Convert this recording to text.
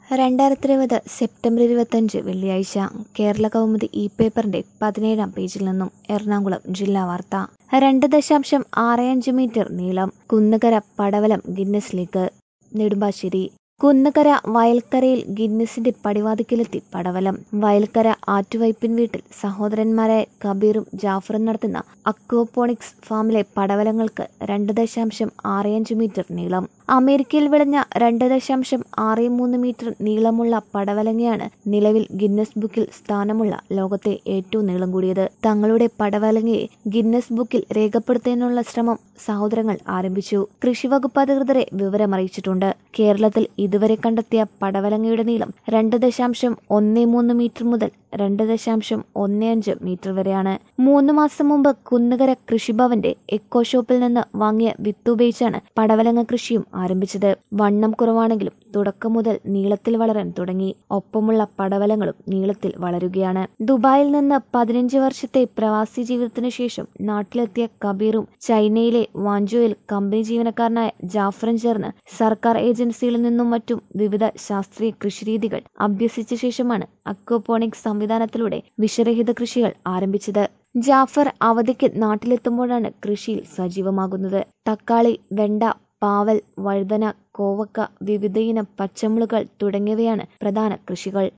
രണ്ടായിരത്തി ഇരുപത് സെപ്റ്റംബർ ഇരുപത്തഞ്ച് വെള്ളിയാഴ്ച കേരള കൗമുദി ഇ പേപ്പറിന്റെ പതിനേഴാം പേജിൽ നിന്നും എറണാകുളം ജില്ലാ വാർത്ത രണ്ട് ദശാംശം ആറ് അഞ്ച് മീറ്റർ നീളം കുന്നുകര പടവലം ഗിന്നസ് ലീഗ് നെടുമ്പാശ്ശേരി കുന്നുകര വയൽക്കരയിൽ ഗിന്നസിന്റെ പടിവാതിക്കലെത്തി പടവലം വയൽക്കര ആറ്റുവൈപ്പിൻ വീട്ടിൽ സഹോദരന്മാരായ കബീറും ജാഫറും നടത്തുന്ന അക്വോപോണിക്സ് ഫാമിലെ പടവലങ്ങൾക്ക് രണ്ട് ദശാംശം ആറ് അഞ്ച് മീറ്റർ നീളം അമേരിക്കയിൽ വിളഞ്ഞ രണ്ട് ദശാംശം ആറ് മൂന്ന് മീറ്റർ നീളമുള്ള പടവലങ്ങയാണ് നിലവിൽ ഗിന്നസ് ബുക്കിൽ സ്ഥാനമുള്ള ലോകത്തെ ഏറ്റവും നീളം കൂടിയത് തങ്ങളുടെ പടവലങ്ങയെ ഗിന്നസ് ബുക്കിൽ രേഖപ്പെടുത്തുന്നതിനുള്ള ശ്രമം സഹോദരങ്ങൾ ആരംഭിച്ചു കൃഷിവകുപ്പ് അധികൃതരെ വിവരമറിയിച്ചിട്ടുണ്ട് കേരളത്തിൽ ഇതുവരെ കണ്ടെത്തിയ പടവലങ്ങയുടെ നീളം രണ്ട് ദശാംശം ഒന്ന് മൂന്ന് മീറ്റർ മുതൽ രണ്ട് ദശാംശം ഒന്ന് അഞ്ച് മീറ്റർ വരെയാണ് മൂന്ന് മാസം മുമ്പ് കുന്നുകര കൃഷിഭവന്റെ എക്കോ ഷോപ്പിൽ നിന്ന് വാങ്ങിയ വിത്ത് ഉപയോഗിച്ചാണ് പടവലങ്ങ കൃഷിയും ആരംഭിച്ചത് വണ്ണം കുറവാണെങ്കിലും തുടക്കം മുതൽ നീളത്തിൽ വളരാൻ തുടങ്ങി ഒപ്പമുള്ള പടവലങ്ങളും നീളത്തിൽ വളരുകയാണ് ദുബായിൽ നിന്ന് പതിനഞ്ച് വർഷത്തെ പ്രവാസി ജീവിതത്തിനു ശേഷം നാട്ടിലെത്തിയ കബീറും ചൈനയിലെ വാഞ്ചോയിൽ കമ്പനി ജീവനക്കാരനായ ജാഫറും ചേർന്ന് സർക്കാർ ഏജൻസികളിൽ നിന്നും മറ്റും വിവിധ ശാസ്ത്രീയ കൃഷിരീതികൾ അഭ്യസിച്ച ശേഷമാണ് അക്വപോണിക്സ് സംവിധാനത്തിലൂടെ വിഷരഹിത കൃഷികൾ ആരംഭിച്ചത് ജാഫർ അവധിക്ക് നാട്ടിലെത്തുമ്പോഴാണ് കൃഷിയിൽ സജീവമാകുന്നത് തക്കാളി വെണ്ട പാവൽ വഴുതന കോവക്ക വിവിധയിനം പച്ചമുളകൾ തുടങ്ങിയവയാണ് പ്രധാന കൃഷികൾ